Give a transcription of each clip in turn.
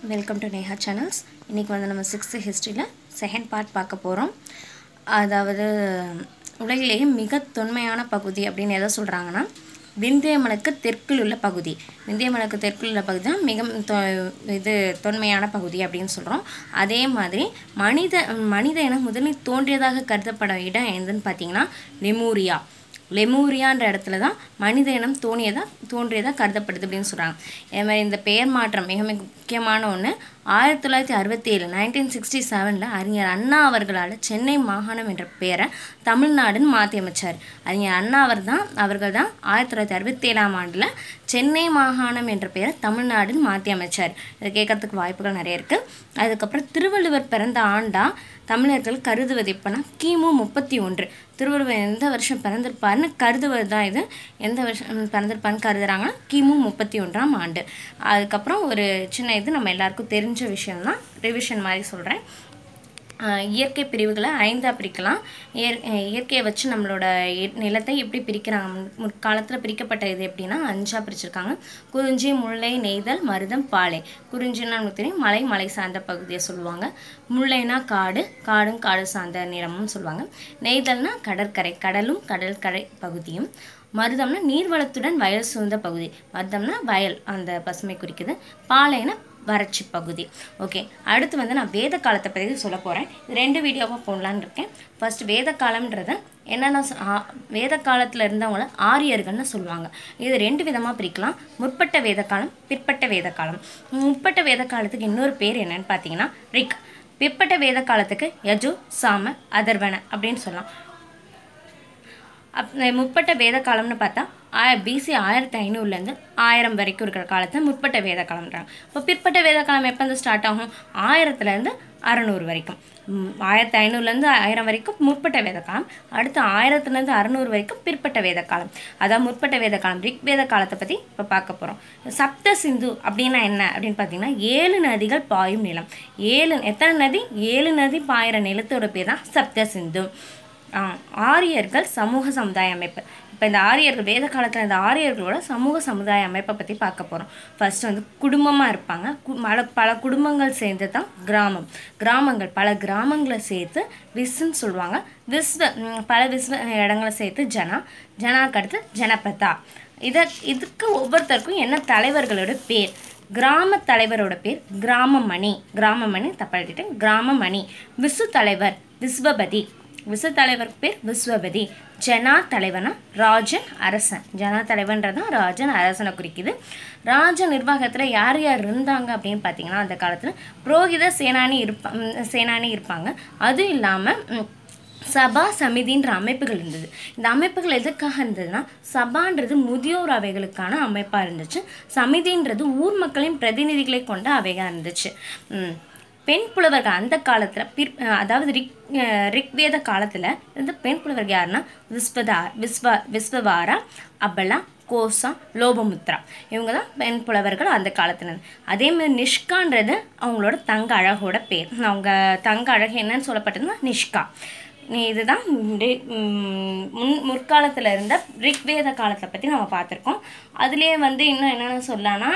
Welcome to Neha channels இன்றைக்கி வந்து நம்ம சிக்ஸ்த்து ஹிஸ்ட்ரியில் செகண்ட் பார்ட் பார்க்க போகிறோம் அதாவது உலகிலேயே மிக தொன்மையான பகுதி அப்படின்னு எதை சொல்கிறாங்கன்னா விந்தியமலைக்கு தெற்கில் உள்ள பகுதி விந்தியமலைக்கு தெற்கில் உள்ள பகுதி தான் மிக தொ இது தொன்மையான பகுதி அப்படின்னு சொல்கிறோம் அதே மாதிரி மனித மனித இனம் முதலில் தோன்றியதாக கருதப்பட இடம் எதுன்னு பார்த்தீங்கன்னா லெமூரியா லெமூரியான்ற இடத்துல தான் மனித இனம் தோணியதாக தோன்றியதாக கருதப்படுது அப்படின்னு சொல்கிறாங்க இதே மாதிரி இந்த பெயர் மாற்றம் மிக மிக முக்கியமான ஒன்று ஆயிரத்தி தொள்ளாயிரத்தி அறுபத்தி ஏழு நைன்டீன் சிக்ஸ்டி செவனில் அறிஞர் அண்ணா அவர்களால் சென்னை மாகாணம் என்ற பெயரை தமிழ்நாடுன்னு மாற்றி அமைச்சார் அறிஞர் அண்ணா அவர் தான் அவர்கள் தான் ஆயிரத்தி தொள்ளாயிரத்தி அறுபத்தி ஏழாம் ஆண்டில் சென்னை மாகாணம் என்ற பெயரை தமிழ்நாடுன்னு மாற்றி அமைச்சார் இது கேட்கறதுக்கு வாய்ப்புகள் நிறைய இருக்குது அதுக்கப்புறம் திருவள்ளுவர் பிறந்த ஆண்டா தமிழர்கள் கருதுவது எப்போனா கிமு முப்பத்தி ஒன்று திருவள்ளுவர் எந்த வருஷம் பிறந்திருப்பாருன்னு கருதுவது தான் இது எந்த வருஷம் பிறந்திருப்பாருன்னு கருதுறாங்கன்னா கிமு முப்பத்தி ஒன்றாம் ஆண்டு அதுக்கப்புறம் ஒரு சின்ன இது நம்ம எல்லாருக்கும் தெரிஞ்ச விஷயம் தான் ரிவிஷன் மாதிரி சொல்கிறேன் இயற்கை பிரிவுகளை ஐந்தாக பிரிக்கலாம் இயற் இயற்கையை வச்சு நம்மளோட இ- நிலத்தை எப்படி பிரிக்கிறாங்க முன்- முற்காலத்தில் பிரிக்கப்பட்ட இது எப்படின்னா அஞ்சாக பிரிச்சிருக்காங்க குறிஞ்சி முல்லை நெய்தல் மருதம் பாலை குறிஞ்சின்னா நமக்கு தெரியும் மலை மலை சார்ந்த பகுதியை சொல்லுவாங்க முல்லைனா காடு காடும் காடு சார்ந்த நிலமும் சொல்லுவாங்க நெய்தல்னா கடற்கரை கடலும் கடற்கரை பகுதியும் மருதம்னா நீர்வளத்துடன் வயல் சூழ்ந்த பகுதி மருதம்னா வயல் அந்த பசுமை குறிக்குது பாலைனா வறட்சி பகுதி ஓகே அடுத்து வந்து நான் வேத காலத்தை பற்றி சொல்ல போகிறேன் இது ரெண்டு வீடியோவாக போடலான்னு இருக்கேன் ஃபர்ஸ்ட் வேத காலம்ன்றத என்னென்ன சொ- ஆ- வேத காலத்தில் இருந்தவங்கள ஆரியர்கள்னு சொல்லுவாங்க இது ரெண்டு விதமாக பிரிக்கலாம் முற்பட்ட வேத காலம் பிற்பட்ட வேத காலம் முற்பட்ட வேத காலத்துக்கு இன்னொரு பேர் என்னன்னு பார்த்தீங்கன்னா ரிக் பிற்பட்ட வேத காலத்துக்கு யஜு சாம அதர்வன அப்படின்னு சொல்லலாம் அப் முற்பட்ட வேத காலம்னு பார்த்தா ஆய பிசி ஆயிரத்தி ஐநூறுலேருந்து ஆயிரம் வரைக்கும் இருக்கிற காலத்தை முற்பட்ட வேத காலம்ன்றாங்க இப்போ பிற்பட்ட வேத காலம் எப்போ வந்து ஸ்டார்ட் ஆகும் ஆயிரத்துலேருந்து அறநூறு வரைக்கும் ம், ஆயிரத்தி ஐநூறுலேருந்து ஆயிரம் வரைக்கும் முற்பட்ட வேத காலம் அடுத்து ஆயிரத்துலேருந்து அறநூறு வரைக்கும் பிற்பட்ட வேத காலம் அதான் முற்பட்ட வேத காலம் ரிக் வேத காலத்தை பற்றி இப்போ பார்க்க போகிறோம் சப்த சிந்து அப்படின்னா என்ன அப்படின்னு பார்த்தீங்கன்னா ஏழு நதிகள் பாயும் நிலம் ஏழு எத்தனை நதி ஏழு நதி பாயிற நிலத்தோட பேர் தான் சப்த சிந்து ஆ, ஆரியர்கள் சமூக சமுதாய அமைப்பு இப்போ இந்த ஆரியர்கள் வேத காலத்தில் இந்த ஆரியர்களோட சமூக சமுதாய அமைப்பை பற்றி பார்க்க போகிறோம் ஃபர்ஸ்ட் வந்து குடும்பமாக இருப்பாங்க கு- பல பல குடும்பங்கள் சேர்ந்து தான் கிராமம் கிராமங்கள் பல கிராமங்களை சேர்த்து விஸ்ன்னு சொல்லுவாங்க விஸ்வ ம், பல விஸ்வ இடங்களை சேர்த்து ஜனா ஜனாக்கு அடுத்து ஜனபதா இதை இதுக்கு ஒவ்வொருத்தருக்கும் என்ன தலைவர்களோட பேர் கிராம தலைவரோட பேர் கிராமமணி கிராமமணி தப்பாட்டிட்டேன் கிராமமணி விசு தலைவர் விஸ்வபதி விசு தலைவர் பேர் விஸ்வபதி ஜனா தலைவனா ராஜன் அரசன் ஜனா தலைவன்றதான் ராஜன் அரசனை குறிக்குது ராஜ நிர்வாகத்தில் யார் யார் இருந்தாங்க அப்படின்னு பார்த்தீங்கன்னா அந்த காலத்தில் புரோகித சேனானி இருப்பா ம், சேனானி இருப்பாங்க அதுவும் இல்லாமல் சபா சமிதின்ற அமைப்புகள் இருந்தது இந்த அமைப்புகள் எதுக்காக இருந்ததுன்னா சபான்றது முதியோர் அவைகளுக்கான அமைப்பாக இருந்துச்சு சமிதின்றது ஊர் மக்களின் பிரதிநிதிகளை கொண்ட அவையாக இருந்துச்சு ம். பெண் புலவர்கள் அந்த காலத்தில் பிற் அதாவது ரிக் அஹ் ரிக்வேத காலத்தில் இருந்த பெண் புலவர்கள் யாருன்னா விஸ்வதா விஸ்வ விஸ்வவாரா அபலா கோசா லோபமுத்ரா இவங்க தான் பெண் புலவர்கள் அந்த காலத்துல அதே மாதிரி நிஷ்கான்றது அவங்களோட தங்க அழகோட பேர் அவங்க தங்க அழகு என்னன்னு சொல்லப்பட்டதுன்னா நிஷ்கா நீ இதுதான் ரி- ம், முன் முற்காலத்தில் இருந்த ரிக்வேத காலத்தை பற்றி நம்ம பார்த்துருக்கோம் அதுலேயே வந்து இன்னும் என்னென்ன சொல்லலாம்னா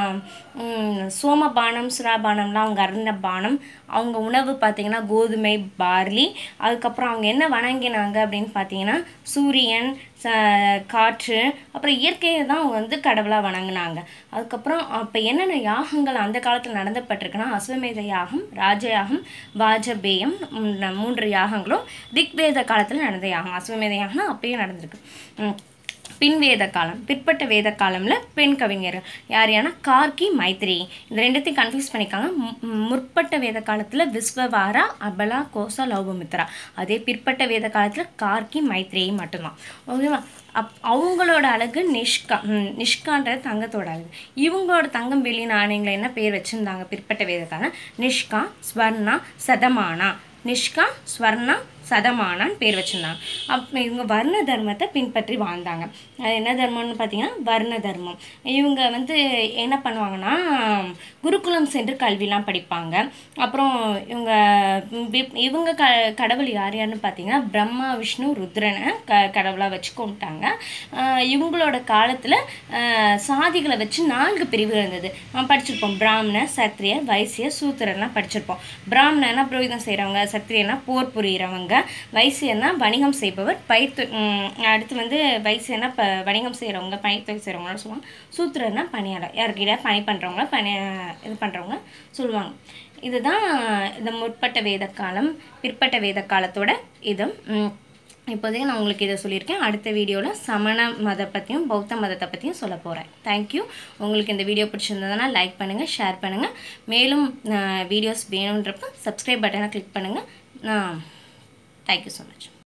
ம், சோமபானம் சுராபானம்லாம் அவங்க அருந்த பானம் அவங்க உணவு பார்த்திங்கன்னா கோதுமை பார்லி அதுக்கப்புறம் அவங்க என்ன வணங்கினாங்க அப்படின்னு பார்த்தீங்கன்னா சூரியன் ச காற்று அப்புறம் இயற்கையை தான் அவங்க வந்து கடவுளாக வணங்குனாங்க அதுக்கப்புறம் அப்போ என்னென்ன யாகங்கள் அந்த காலத்தில் நடந்தப்பட்டிருக்குன்னா அஸ்வமேத யாகம் ராஜயாகம் வாஜபேயம் ம், மூன்று யாகங்களும் ரிக்வேத காலத்தில் நடந்த யாகம் அஸ்வமேத யாகம்னா அப்பயே நடந்திருக்கு ம். பின்வேத காலம் பிற்பட்ட வேத காலம்ல பெண் கவிஞர் யார் யாருன்னா கார்கி மைத்ரி இந்த ரெண்டுத்தையும் கன்ஃபியூஸ் பண்ணிக்காங்க மு- ம், முற்பட்ட வேத காலத்துல விஸ்வவாரா அபலா கோசா லௌபமித்ரா அதே பிற்பட்ட வேத காலத்துல கார்கி மைத்ரி மட்டும்தான் ஓகேவா அப் அவங்களோட அழகு நிஷ்கா ம், நிஷ்கான்றது தங்கத்தோட அழகு இவங்களோட தங்கம் வெள்ளி நாணயங்களை என்ன பேர் வச்சுருந்தாங்க பிற்பட்ட வேத காலம் நிஷ்கா ஸ்வர்ணா சதமானா நிஷ்கா ஸ்வர்ணா சதமானான் பேர் வச்சுருந்தாங்க அப்போ இவங்க வர்ண தர்மத்தை பின்பற்றி வாழ்ந்தாங்க அது என்ன தர்மம்னு பார்த்தீங்கன்னா வர்ண தர்மம் இவங்க வந்து என்ன பண்ணுவாங்கன்னா குருகுலம் சென்று கல்விலாம் படிப்பாங்க அப்புறம் இவங்க வி- இவங்க க கடவுள் யார் யாருன்னு பார்த்தீங்கன்னா பிரம்மா விஷ்ணு ருத்ரனை க கடவுளாக வச்சு கொண்டுட்டாங்க ஆஹ் இவங்களோட காலத்தில் சாதிகளை வச்சு நான்கு பிரிவுகள் இருந்தது நம்ம படிச்சிருப்போம் பிராமண சத்திரிய வைசிய சூத்திரன்லாம் படிச்சிருப்போம் பிராமணனா புரோகிதம் செய்கிறவங்க சத்திரியனா போர் புரிகிறவங்க வைசியனா வணிகம் செய்பவர் பயிர்த்து உம், அடுத்து வந்து வைசியனா ப வணிகம் செய்கிறவங்க பயிர்த்தொகை செய்கிறவங்களாம் சொல்லுவாங்க சூத்திரனா பணியாளர் யாருக்கிட்ட பணி பண்ணுறவங்க பணி இது பண்ணுறவங்க சொல்லுவாங்க இதுதான் இந்த முற்பட்ட வேத காலம் பிற்பட்ட வேத காலத்தோட இது உம், இப்போதைக்கு நான் உங்களுக்கு இதை சொல்லியிருக்கேன் அடுத்த வீடியோவில் சமண மத பற்றியும் பௌத்த மதத்தை பற்றியும் சொல்ல போகிறேன் தேங்க்யூ உங்களுக்கு இந்த வீடியோ பிடிச்சிருந்ததுன்னா லைக் பண்ணுங்கள் ஷேர் பண்ணுங்கள் மேலும் வீடியோஸ் வேணுன்றப்ப சப்ஸ்கிரைப் பட்டனை கிளிக் பண்ணுங்கள் தேங்க்யூ ஸோ மச்